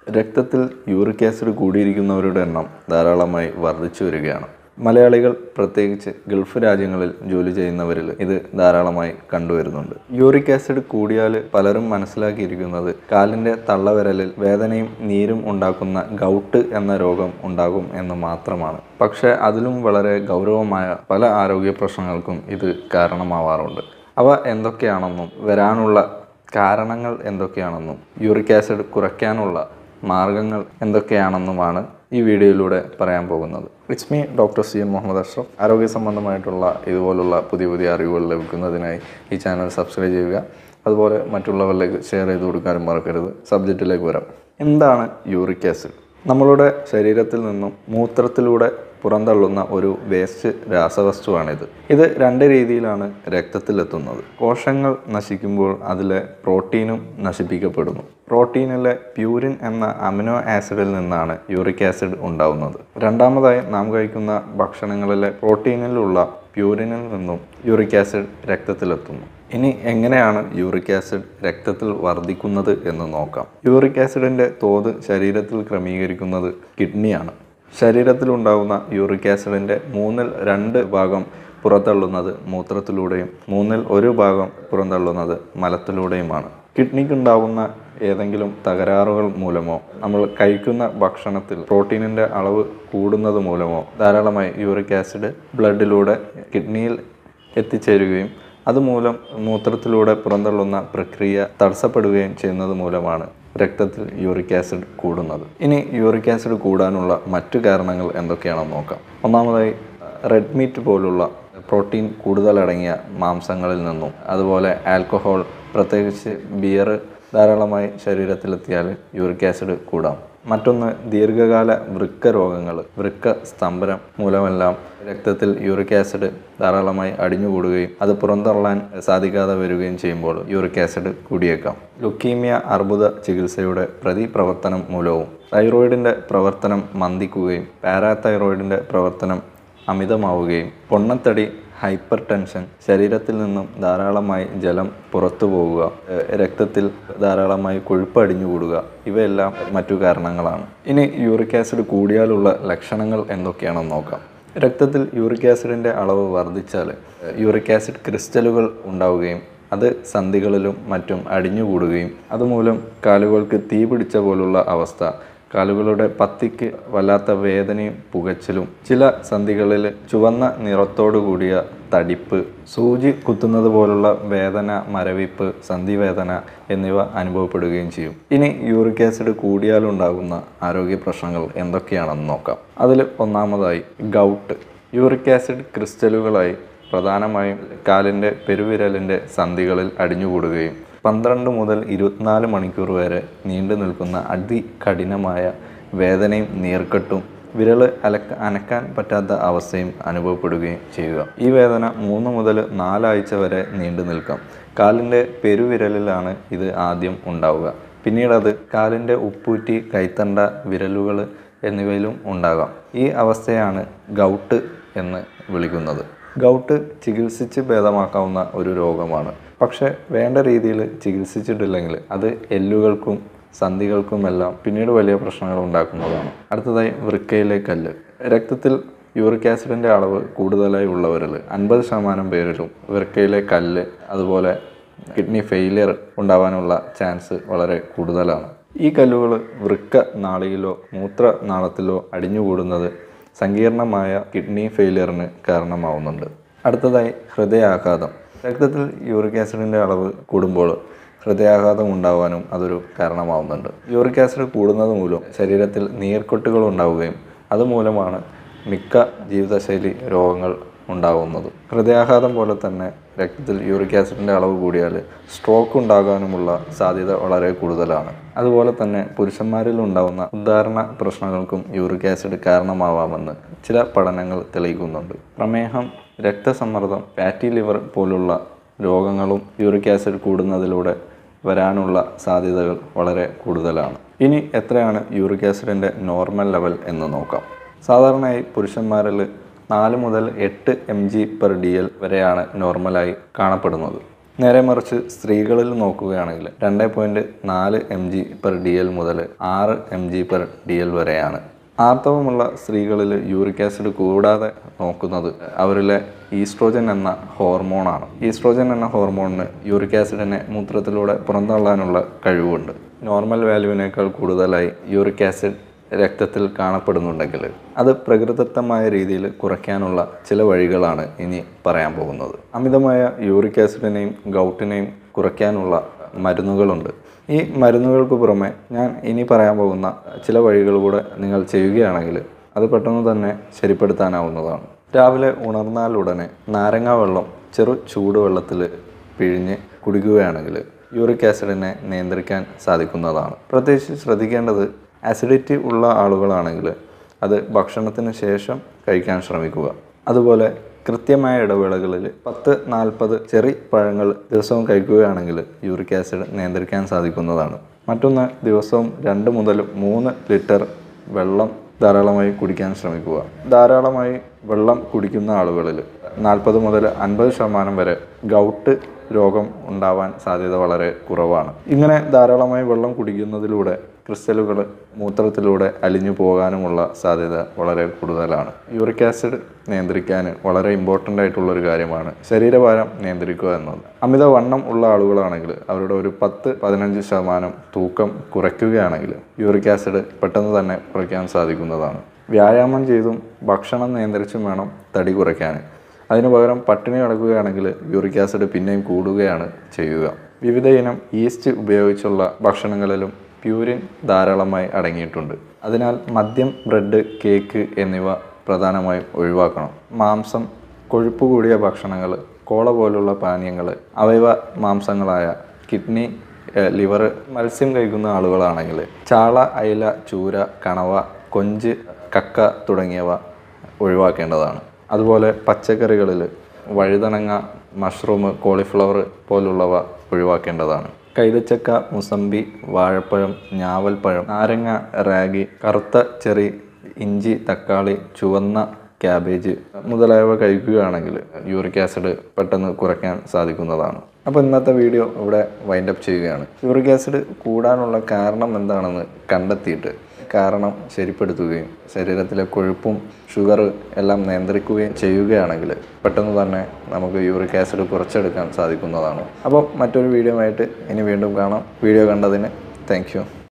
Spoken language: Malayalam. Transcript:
രക്തത്തിൽ യൂറിക് ആസിഡ് കൂടിയിരിക്കുന്നവരുടെ എണ്ണം ധാരാളമായി വർദ്ധിച്ചു വരികയാണ് മലയാളികൾ പ്രത്യേകിച്ച് ഗൾഫ് രാജ്യങ്ങളിൽ ജോലി ചെയ്യുന്നവരിൽ ഇത് ധാരാളമായി കണ്ടുവരുന്നുണ്ട് യൂറിക് ആസിഡ് കൂടിയാൽ പലരും മനസ്സിലാക്കിയിരിക്കുന്നത് കാലിൻ്റെ തള്ളവിരലിൽ വേദനയും നീരും ഉണ്ടാക്കുന്ന ഗൗട്ട് എന്ന രോഗം ഉണ്ടാകും എന്ന് മാത്രമാണ് പക്ഷേ അതിലും വളരെ ഗൗരവമായ പല ആരോഗ്യ പ്രശ്നങ്ങൾക്കും ഇത് കാരണമാവാറുണ്ട് അവ എന്തൊക്കെയാണെന്നും വരാനുള്ള കാരണങ്ങൾ എന്തൊക്കെയാണെന്നും യൂറിക് ആസിഡ് കുറയ്ക്കാനുള്ള മാർഗങ്ങൾ എന്തൊക്കെയാണെന്നുമാണ് ഈ വീഡിയോയിലൂടെ പറയാൻ പോകുന്നത് it's me doctor C M Muhammad Ashraf ആരോഗ്യ സംബന്ധമായിട്ടുള്ള ഇതുപോലുള്ള പുതിയ പുതിയ അറിവുകൾ ലഭിക്കുന്നതിനായി ഈ ചാനൽ സബ്സ്ക്രൈബ് ചെയ്യുക അതുപോലെ മറ്റുള്ളവരിലേക്ക് ഷെയർ ചെയ്ത് കൊടുക്കാനും മറക്കരുത് സബ്ജക്റ്റിലേക്ക് വരാം എന്താണ് യൂറിക് ആസിഡ് നമ്മളുടെ ശരീരത്തിൽ നിന്നും മൂത്രത്തിലൂടെ പുറന്തള്ളുന്ന ഒരു വേസ്റ്റ് രാസവസ്തുവാണിത് ഇത് രണ്ട് രീതിയിലാണ് രക്തത്തിലെത്തുന്നത് കോശങ്ങൾ നശിക്കുമ്പോൾ അതിലെ പ്രോട്ടീനും നശിപ്പിക്കപ്പെടുന്നു പ്രോട്ടീനിലെ പ്യൂരിൻ എന്ന അമിനോ ആസിഡിൽ നിന്നാണ് യൂറിക് ആസിഡ് ഉണ്ടാവുന്നത് രണ്ടാമതായി നാം കഴിക്കുന്ന ഭക്ഷണങ്ങളിലെ പ്രോട്ടീനിലുള്ള പ്യൂരിനിൽ നിന്നും യൂറിക് ആസിഡ് രക്തത്തിലെത്തുന്നു ഇനി എങ്ങനെയാണ് യൂറിക് ആസിഡ് രക്തത്തിൽ വർദ്ധിക്കുന്നത് എന്ന് നോക്കാം യൂറിക് ആസിഡിൻ്റെ തോത് ശരീരത്തിൽ ക്രമീകരിക്കുന്നത് കിഡ്നിയാണ് ശരീരത്തിലുണ്ടാകുന്ന യൂറിക് ആസിഡിൻ്റെ മൂന്നിൽ രണ്ട് ഭാഗം പുറത്തള്ളുന്നത് മൂത്രത്തിലൂടെയും മൂന്നിൽ ഒരു ഭാഗം പുറന്തള്ളുന്നത് മലത്തിലൂടെയുമാണ് കിഡ്നിക്കുണ്ടാകുന്ന ഏതെങ്കിലും തകരാറുകൾ മൂലമോ നമ്മൾ കഴിക്കുന്ന ഭക്ഷണത്തിൽ പ്രോട്ടീനിൻ്റെ അളവ് കൂടുന്നത് മൂലമോ ധാരാളമായി യൂറിക് ആസിഡ് ബ്ലഡിലൂടെ കിഡ്നിയിൽ എത്തിച്ചേരുകയും അതുമൂലം മൂത്രത്തിലൂടെ പുറന്തള്ളുന്ന പ്രക്രിയ തടസ്സപ്പെടുകയും ചെയ്യുന്നത് മൂലമാണ് രക്തത്തിൽ യൂറിക് ആസിഡ് കൂടുന്നത് ഇനി യൂറിക് ആസിഡ് കൂടാനുള്ള മറ്റു കാരണങ്ങൾ എന്തൊക്കെയാണെന്ന് നോക്കാം ഒന്നാമതായി റെഡ് മീറ്റ് പോലുള്ള പ്രോട്ടീൻ കൂടുതലടങ്ങിയ മാംസങ്ങളിൽ നിന്നും അതുപോലെ ആൽക്കഹോൾ പ്രത്യേകിച്ച് ബിയർ ധാരാളമായി ശരീരത്തിലെത്തിയാൽ യൂറിക് ആസിഡ് കൂടാം മറ്റൊന്ന് ദീർഘകാല വൃക്ക രോഗങ്ങൾ വൃക്ക സ്തംഭനം മൂലമെല്ലാം രക്തത്തിൽ യൂറിക് ആസിഡ് ധാരാളമായി അടിഞ്ഞുകൂടുകയും അത് പുറന്തള്ളാൻ സാധിക്കാതെ വരികയും ചെയ്യുമ്പോൾ യൂറിക് ആസിഡ് കൂടിയേക്കാം ലുക്കീമിയ അർബുദ ചികിത്സയുടെ പ്രതിപ്രവർത്തനം മൂലവും തൈറോയിഡിൻ്റെ പ്രവർത്തനം മന്ദിക്കുകയും പാരാതൈറോയിഡിൻ്റെ പ്രവർത്തനം അമിതമാവുകയും പൊണ്ണത്തടി ഹൈപ്പർ ടെൻഷൻ ശരീരത്തിൽ നിന്നും ധാരാളമായി ജലം പുറത്തു പോവുക ഏഹ് രക്തത്തിൽ ധാരാളമായി കൊഴുപ്പ് അടിഞ്ഞുകൂടുക ഇവയെല്ലാം മറ്റു കാരണങ്ങളാണ് ഇനി യൂറിക് ആസിഡ് കൂടിയാലുള്ള ലക്ഷണങ്ങൾ എന്തൊക്കെയാണെന്ന് നോക്കാം രക്തത്തിൽ യൂറിക് ആസിഡിൻ്റെ അളവ് വർദ്ധിച്ചാൽ ഏഹ് യൂറിക് ആസിഡ് ക്രിസ്റ്റലുകൾ ഉണ്ടാവുകയും അത് സന്ധികളിലും മറ്റും അടിഞ്ഞുകൂടുകയും അതുമൂലം കാലുകൾക്ക് തീ പിടിച്ച പോലുള്ള അവസ്ഥ കാലുകളുടെ പത്തിക്ക് വല്ലാത്ത വേദനയും പുകച്ചിലും ചില സന്ധികളിൽ ചുവന്ന നിറത്തോടു കൂടിയ തടിപ്പ് സൂചി കുത്തുന്നത് പോലുള്ള വേദന മരവിപ്പ് സന്ധിവേദന എന്നിവ അനുഭവപ്പെടുകയും ചെയ്യും ഇനി യൂറിക് ആസിഡ് കൂടിയാലുണ്ടാകുന്ന ആരോഗ്യ പ്രശ്നങ്ങൾ എന്തൊക്കെയാണെന്ന് നോക്കാം അതിൽ ഒന്നാമതായി ഗൗട്ട് യൂറിക് ആസിഡ് ക്രിസ്റ്റലുകളായി പ്രധാനമായും കാലിൻ്റെ പെരുവിരലിൻ്റെ സന്ധികളിൽ അടിഞ്ഞുകൂടുകയും പന്ത്രണ്ട് മുതൽ ഇരുപത്തിനാല് മണിക്കൂർ വരെ നീണ്ടു നിൽക്കുന്ന അതികഠിനമായ വേദനയും നീർക്കെട്ടും വിരൽ അലക്ക അനക്കാൻ പറ്റാത്ത അവസ്ഥയും അനുഭവപ്പെടുകയും ചെയ്യുക ഈ വേദന മൂന്ന് മുതൽ നാലാഴ്ച വരെ നീണ്ടു നിൽക്കാം കാലിൻ്റെ പെരുവിരലിലാണ് ഇത് ആദ്യം ഉണ്ടാവുക പിന്നീട് അത് കാലിൻ്റെ ഉപ്പൂറ്റി കൈത്തണ്ട വിരലുകൾ എന്നിവയിലും ഉണ്ടാകാം ഈ അവസ്ഥയാണ് ഗൗട്ട് എന്ന് വിളിക്കുന്നത് ഗൗട്ട് ചികിത്സിച്ച് ഭേദമാക്കാവുന്ന ഒരു രോഗമാണ് പക്ഷേ വേണ്ട രീതിയിൽ ചികിത്സിച്ചിട്ടില്ലെങ്കിൽ അത് എല്ലുകൾക്കും സന്ധികൾക്കുമെല്ലാം പിന്നീട് വലിയ പ്രശ്നങ്ങൾ ഉണ്ടാക്കുന്നതാണ് അടുത്തതായി വൃക്കയിലെ കല്ല് രക്തത്തിൽ യൂറിക് ആസിഡിൻ്റെ അളവ് കൂടുതലായി ഉള്ളവരിൽ അൻപത് ശതമാനം പേരിലും വൃക്കയിലെ കല്ല് അതുപോലെ കിഡ്നി ഫെയിലിയർ ഉണ്ടാവാനുള്ള ചാൻസ് വളരെ കൂടുതലാണ് ഈ കല്ലുകൾ വൃക്ക നാളിയിലോ മൂത്രനാളത്തിലോ അടിഞ്ഞുകൂടുന്നത് സങ്കീർണമായ കിഡ്നി ഫെയിലിയറിന് കാരണമാവുന്നുണ്ട് അടുത്തതായി ഹൃദയാഘാതം രക്തത്തിൽ യൂറിക് ആസിഡിൻ്റെ അളവ് കൂടുമ്പോൾ ഹൃദയാഘാതം ഉണ്ടാവാനും അതൊരു കാരണമാവുന്നുണ്ട് യൂറിക് ആസിഡ് കൂടുന്നത് മൂലം ശരീരത്തിൽ നീർക്കെട്ടുകൾ ഉണ്ടാവുകയും അതുമൂലമാണ് മിക്ക ജീവിതശൈലി രോഗങ്ങൾ ഉണ്ടാകുന്നത് ഹൃദയാഘാതം പോലെ തന്നെ രക്തത്തിൽ യൂറിക് ആസിഡിൻ്റെ അളവ് കൂടിയാൽ സ്ട്രോക്ക് ഉണ്ടാകാനുമുള്ള സാധ്യത വളരെ കൂടുതലാണ് അതുപോലെ തന്നെ പുരുഷന്മാരിൽ ഉണ്ടാകുന്ന ഉദാഹരണ പ്രശ്നങ്ങൾക്കും യൂറിക് ആസിഡ് കാരണമാവാമെന്ന് ചില പഠനങ്ങൾ തെളിയിക്കുന്നുണ്ട് പ്രമേഹം രക്തസമ്മർദ്ദം ഫാറ്റി ലിവർ പോലുള്ള രോഗങ്ങളും യൂറിക് ആസിഡ് കൂടുന്നതിലൂടെ വരാനുള്ള സാധ്യതകൾ വളരെ കൂടുതലാണ് ഇനി എത്രയാണ് യൂറിക് ആസിഡിൻ്റെ നോർമൽ ലെവൽ എന്ന് നോക്കാം സാധാരണയായി പുരുഷന്മാരിൽ നാല് മുതൽ എട്ട് M G per D L വരെയാണ് നോർമലായി കാണപ്പെടുന്നത് നേരെ മറിച്ച് സ്ത്രീകളിൽ നോക്കുകയാണെങ്കിൽ രണ്ട് പോയിൻറ്റ് നാല് M G per D L മുതൽ ആറ് M G per D L വരെയാണ് ആർത്തവമുള്ള സ്ത്രീകളിൽ യൂറിക് ആസിഡ് കൂടാതെ നോക്കുന്നത് അവരിലെ ഈസ്ട്രോജൻ എന്ന ഹോർമോണാണ് ഈസ്ട്രോജൻ എന്ന ഹോർമോണിന് യൂറിക് ആസിഡിനെ മൂത്രത്തിലൂടെ പുറന്തള്ളാനുള്ള കഴിവുണ്ട് നോർമൽ വാല്യൂവിനേക്കാൾ കൂടുതലായി യൂറിക് ആസിഡ് രക്തത്തിൽ കാണപ്പെടുന്നുണ്ടെങ്കിൽ അത് പ്രകൃതിദത്തമായ രീതിയിൽ കുറയ്ക്കാനുള്ള ചില വഴികളാണ് ഇനി പറയാൻ പോകുന്നത് അമിതമായ യൂറിക് ആസിഡിനെയും ഗൗട്ടിനെയും കുറയ്ക്കാനുള്ള മരുന്നുകളുണ്ട് ഈ മരുന്നുകൾക്ക് പുറമെ ഞാൻ ഇനി പറയാൻ പോകുന്ന ചില വഴികൾ കൂടെ നിങ്ങൾ ചെയ്യുകയാണെങ്കിൽ അത് പെട്ടെന്ന് തന്നെ ശരിപ്പെടുത്താനാവുന്നതാണ് രാവിലെ ഉണർന്നാലുടനെ നാരങ്ങാ വെള്ളം ചെറു ചൂടുവെള്ളത്തിൽ പിഴിഞ്ഞ് കുടിക്കുകയാണെങ്കിൽ യൂറിക് ആസിഡിനെ നിയന്ത്രിക്കാൻ സാധിക്കുന്നതാണ് പ്രത്യേകിച്ച് ശ്രദ്ധിക്കേണ്ടത് ആസിഡിറ്റി ഉള്ള ആളുകളാണെങ്കിൽ അത് ഭക്ഷണത്തിന് ശേഷം കഴിക്കാൻ ശ്രമിക്കുക അതുപോലെ കൃത്യമായ ഇടവേളകളിൽ പത്ത് നാൽപ്പത് ചെറി പഴങ്ങൾ ദിവസവും കഴിക്കുകയാണെങ്കിൽ യൂറിക് ആസിഡ് നിയന്ത്രിക്കാൻ സാധിക്കുന്നതാണ് മറ്റൊന്ന് ദിവസവും രണ്ട് മുതൽ മൂന്ന് ലിറ്റർ വെള്ളം ധാരാളമായി കുടിക്കാൻ ശ്രമിക്കുക ധാരാളമായി വെള്ളം കുടിക്കുന്ന ആളുകളിൽ നാൽപ്പത് മുതൽ അൻപത് ശതമാനം വരെ ഗൗട്ട് രോഗം ഉണ്ടാവാൻ സാധ്യത വളരെ കുറവാണ് ഇങ്ങനെ ധാരാളമായി വെള്ളം കുടിക്കുന്നതിലൂടെ ക്രിസ്റ്റലുകൾ മൂത്രത്തിലൂടെ അലിഞ്ഞു പോകാനുമുള്ള സാധ്യത വളരെ കൂടുതലാണ് യൂറിക് ആസിഡ് നിയന്ത്രിക്കാൻ വളരെ ഇമ്പോർട്ടൻ്റ് ആയിട്ടുള്ള ഒരു കാര്യമാണ് ശരീരഭാരം നിയന്ത്രിക്കുക എന്നത് അമിത വണ്ണം ഉള്ള ആളുകളാണെങ്കിൽ അവരുടെ ഒരു പത്ത് പതിനഞ്ച് ശതമാനം തൂക്കം കുറയ്ക്കുകയാണെങ്കിൽ യൂറിക് ആസിഡ് പെട്ടെന്ന് തന്നെ കുറയ്ക്കാൻ സാധിക്കുന്നതാണ് വ്യായാമം ചെയ്തും ഭക്ഷണം നിയന്ത്രിച്ചും വേണം തടി കുറയ്ക്കാൻ അതിനു പകരം പട്ടിണി കിടക്കുകയാണെങ്കിൽ യൂറിക് ആസിഡ് പിന്നെയും കൂടുകയാണ് ചെയ്യുക വിവിധ ഇനം ഈസ്റ്റ് ഉപയോഗിച്ചുള്ള ഭക്ഷണങ്ങളിലും പ്യൂരിൻ ധാരാളമായി അടങ്ങിയിട്ടുണ്ട് അതിനാൽ മദ്യം ബ്രെഡ് കേക്ക് എന്നിവ പ്രധാനമായും ഒഴിവാക്കണം മാംസം കൊഴുപ്പ് കൂടിയ ഭക്ഷണങ്ങൾ കോള പോലുള്ള പാനീയങ്ങൾ അവയവ മാംസങ്ങളായ കിഡ്നി ലിവർ മത്സ്യം കഴിക്കുന്ന ആളുകളാണെങ്കിൽ ചാള അയില ചൂര കണവ കൊഞ്ച് കക്ക തുടങ്ങിയവ ഒഴിവാക്കേണ്ടതാണ് അതുപോലെ പച്ചക്കറികളിൽ വഴുതനങ്ങ മഷ്റൂം കോളിഫ്ലവർ പോലുള്ളവ ഒഴിവാക്കേണ്ടതാണ് കൈതച്ചക്ക മുസമ്പി വാഴപ്പഴം ഞാവൽപ്പഴം നാരങ്ങ റാഗി കറുത്ത ചെറി ഇഞ്ചി തക്കാളി ചുവന്ന ക്യാബേജ് മുതലായവ കഴിക്കുകയാണെങ്കിൽ യൂറിക് ആസിഡ് പെട്ടെന്ന് കുറയ്ക്കാൻ സാധിക്കുന്നതാണ് അപ്പോൾ ഇന്നത്തെ വീഡിയോ ഇവിടെ വൈൻഡപ്പ് ചെയ്യുകയാണ് യൂറിക് ആസിഡ് കൂടാനുള്ള കാരണം എന്താണെന്ന് കണ്ടെത്തിയിട്ട് കാരണം ശരിപ്പെടുത്തുകയും ശരീരത്തിലെ കൊഴുപ്പും ഷുഗർ എല്ലാം നിയന്ത്രിക്കുകയും ചെയ്യുകയാണെങ്കിൽ പെട്ടെന്ന് തന്നെ നമുക്ക് യൂറിക് ആസിഡ് കുറച്ചെടുക്കാൻ സാധിക്കുന്നതാണ് അപ്പോൾ മറ്റൊരു വീഡിയോ ആയിട്ട് ഇനി വീണ്ടും കാണാം വീഡിയോ കണ്ടതിന് താങ്ക്